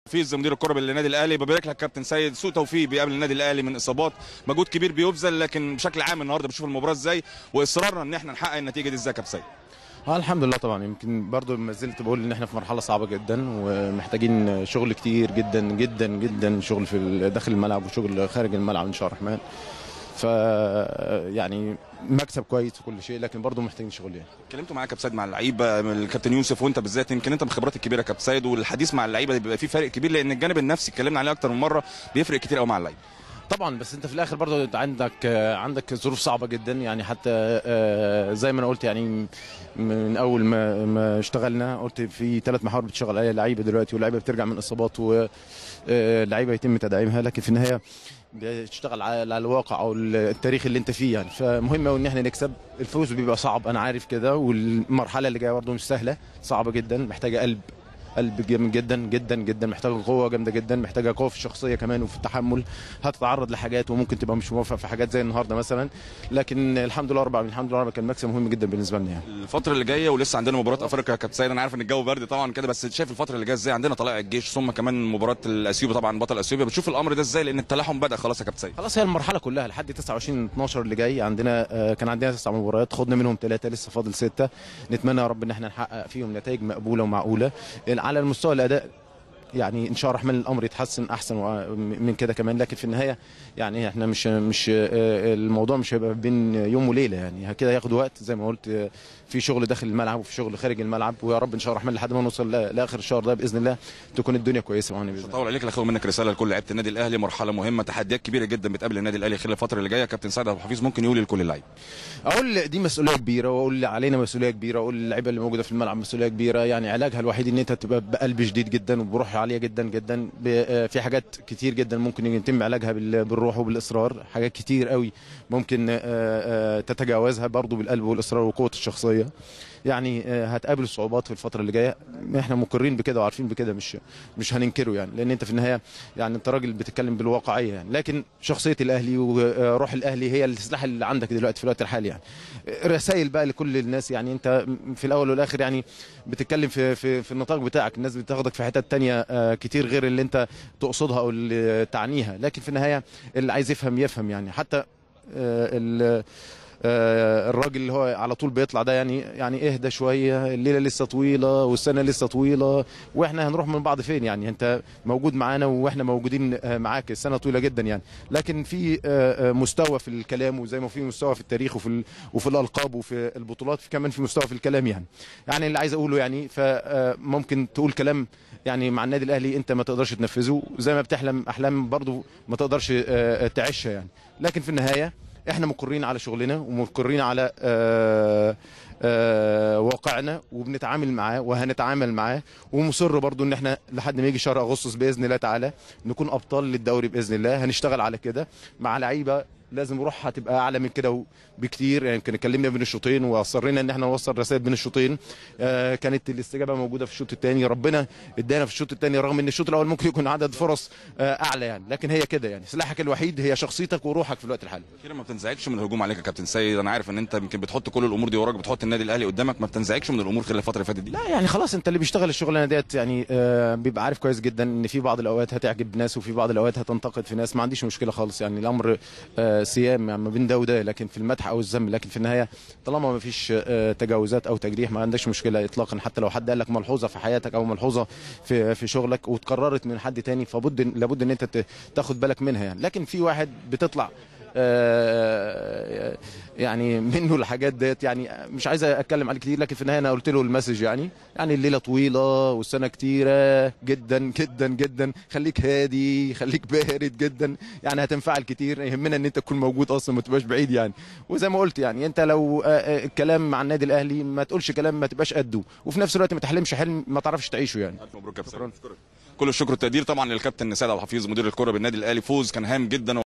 حفيظ مدير الكره بالنادي الاهلي ببارك لك كابتن سيد سوء توفيق بيقابل النادي الاهلي من اصابات مجهود كبير بيبذل لكن بشكل عام النهارده بشوف المباراه ازاي واصرارنا ان احنا نحقق النتيجه دي ازاي يا كابتن سيد اه الحمد لله طبعا يمكن برضو ما زلت بقول ان احنا في مرحله صعبه جدا ومحتاجين شغل كتير جدا جدا جدا شغل في داخل الملعب وشغل خارج الملعب ان شاء الله الرحمن ف يعني مكسب كويس وكل شيء لكن برضه محتاجين شغل يعني اتكلمتوا معاك كابتن سيد مع اللعيبه الكابتن يوسف وانت بالذات يمكن انت من الخبرات الكبيره يا كابتن سيد والحديث مع اللعيبه بيبقى فيه فرق كبير لان الجانب النفسي اتكلمنا عليه اكتر من مره بيفرق كتير قوي مع اللعيبه طبعا بس انت في الاخر برضه انت عندك عندك ظروف صعبه جدا يعني حتى زي ما انا قلت يعني من اول ما ما اشتغلنا قلت في ثلاث محاور بتشتغل عليها لعيبه دلوقتي واللعيبه بترجع من اصابات واللعيبه يتم تدعيمها لكن في النهايه بتشتغل على الواقع او التاريخ اللي انت فيه يعني فمهم قوي ان احنا نكسب الفوز بيبقى صعب انا عارف كده والمرحله اللي جايه برضه مش سهله صعبه جدا محتاجه قلب قلب جامد جدا جدا جدا محتاجه قوه جامده جدا محتاجه قوه في الشخصيه كمان وفي التحمل هتتعرض لحاجات وممكن تبقى مش موافق في حاجات زي النهارده مثلا لكن الحمد لله رب العالمين الحمد لله رب كان مكسب مهم جدا بالنسبه لنا يعني الفتره اللي جايه ولسه عندنا مباراه افريقيا يا كابتن سيد انا عارف ان الجو برد طبعا كده بس شايف الفتره اللي جايه ازاي عندنا طلائع الجيش ثم كمان مباراه الاثيوبي طبعا بطل اثيوبيا بتشوف الامر ده ازاي لان التلاحم بدا خلاص يا كابتن سيد خلاص هي المرحله كلها لحد 29 12 اللي جاي عندنا كان عندنا تسع مباريات خدنا منهم ثلاثه لسه فاضل سته نتمنى يا رب ان احنا نحقق فيهم نتائج مقبوله ومعقوله على المستوى الاداء يعني ان شاء الله الرحمن الامر يتحسن احسن من كده كمان لكن في النهايه يعني احنا مش مش الموضوع مش هيبقى بين يوم وليله يعني كده ياخد وقت زي ما قلت في شغل داخل الملعب وفي شغل خارج الملعب ويا رب ان شاء الله الرحمن لحد ما نوصل لاخر الشهر ده باذن الله تكون الدنيا كويسه معانا باذن الله. طول عليك اخد منك رساله لكل لعيبه النادي الاهلي مرحله مهمه تحديات كبيره جدا بتقابل النادي الاهلي خلال الفتره اللي جايه كابتن سعد ابو حفيظ ممكن يقول لكل اللعيبه اقول دي مسؤوليه كبيره واقول علينا مسؤوليه كبيره واقول للعيبه اللي موجوده في الملعب مسؤوليه كبيره يعني علاجها الوحيد ان انت تبقى بقلب شديد جدا وبروح عاليه جدا جدا في حاجات كتير جدا ممكن يتم علاجها بالروح وبالاصرار حاجات كتير قوي ممكن تتجاوزها برضو بالقلب والاصرار وقوه الشخصيه يعني هتقابل صعوبات في الفتره اللي جايه احنا مقرين بكده وعارفين بكده مش مش هننكره يعني لان انت في النهايه يعني انت راجل بتتكلم بالواقعيه يعني لكن شخصيه الاهلي وروح الاهلي هي السلاح اللي عندك دلوقتي في الوقت الحالي يعني رسائل بقى لكل الناس يعني انت في الاول والاخر يعني بتتكلم في في, في النطاق بتاعك الناس بتاخدك في حتت تانية كتير غير اللي انت تقصدها او اللي تعنيها لكن في النهايه اللي عايز يفهم يفهم يعني حتى الراجل اللي هو على طول بيطلع ده يعني يعني اهدى شويه الليله لسه طويله والسنه لسه طويله واحنا هنروح من بعض فين يعني انت موجود معانا واحنا موجودين معاك السنه طويله جدا يعني لكن في مستوى في الكلام وزي ما في مستوى في التاريخ وفي وفي الالقاب وفي البطولات في كمان في مستوى في الكلام يعني يعني اللي عايز اقوله يعني فممكن تقول كلام يعني مع النادي الاهلي انت ما تقدرش تنفذه زي ما بتحلم احلام برضو ما تقدرش تعيشها يعني لكن في النهايه احنا مقرين على شغلنا ومقرين على آآ آآ واقعنا وبنتعامل معاه وهنتعامل معاه ومصر برضو ان احنا لحد ما يجي شهر اغسطس باذن الله تعالى نكون ابطال للدوري باذن الله هنشتغل على كده مع لعيبه لازم روحها تبقى اعلى من كده بكتير يعني يمكن اتكلمنا بين الشوطين واصرينا ان احنا نوصل رسائل بين الشوطين آه كانت الاستجابه موجوده في الشوط الثاني ربنا ادانا في الشوط الثاني رغم ان الشوط الاول ممكن يكون عدد فرص آه اعلى يعني لكن هي كده يعني سلاحك الوحيد هي شخصيتك وروحك في الوقت الحالي كده ما بتنزعجش من الهجوم عليك يا كابتن سيد انا عارف ان انت يمكن بتحط كل الامور دي وراك بتحط النادي الاهلي قدامك ما بتنزعجش من الامور خلال الفتره اللي فاتت دي لا يعني خلاص انت اللي بيشتغل الشغلانه ديت يعني آه بيبقى عارف كويس جدا ان في بعض الاوقات هتعجب ناس وفي بعض الاوقات هتنتقد في ناس ما عنديش مشكله خالص يعني الامر آه سيام يعني ما بين ده وده لكن في المدح او الذم لكن في النهايه طالما ما فيش تجاوزات او تجريح ما عندكش مشكله اطلاقا حتى لو حد قال لك ملحوظه في حياتك او ملحوظه في في شغلك واتكررت من حد تاني فبد لابد ان انت تاخد بالك منها يعني لكن في واحد بتطلع يعني منه الحاجات ديت يعني مش عايز اتكلم عليه كتير لكن في النهايه انا قلت له المسج يعني يعني الليله طويله والسنه كتيره جدا جدا جدا خليك هادي خليك بارد جدا يعني هتنفعل كتير يهمنا ان انت تكون موجود اصلا ما تبقاش بعيد يعني وزي ما قلت يعني انت لو الكلام مع النادي الاهلي ما تقولش كلام ما تبقاش قده وفي نفس الوقت ما تحلمش حلم ما تعرفش تعيشه يعني الف مبروك يا كابتن كل الشكر والتقدير طبعا للكابتن سيد عبد الحفيظ مدير الكره بالنادي الاهلي فوز كان هام جدا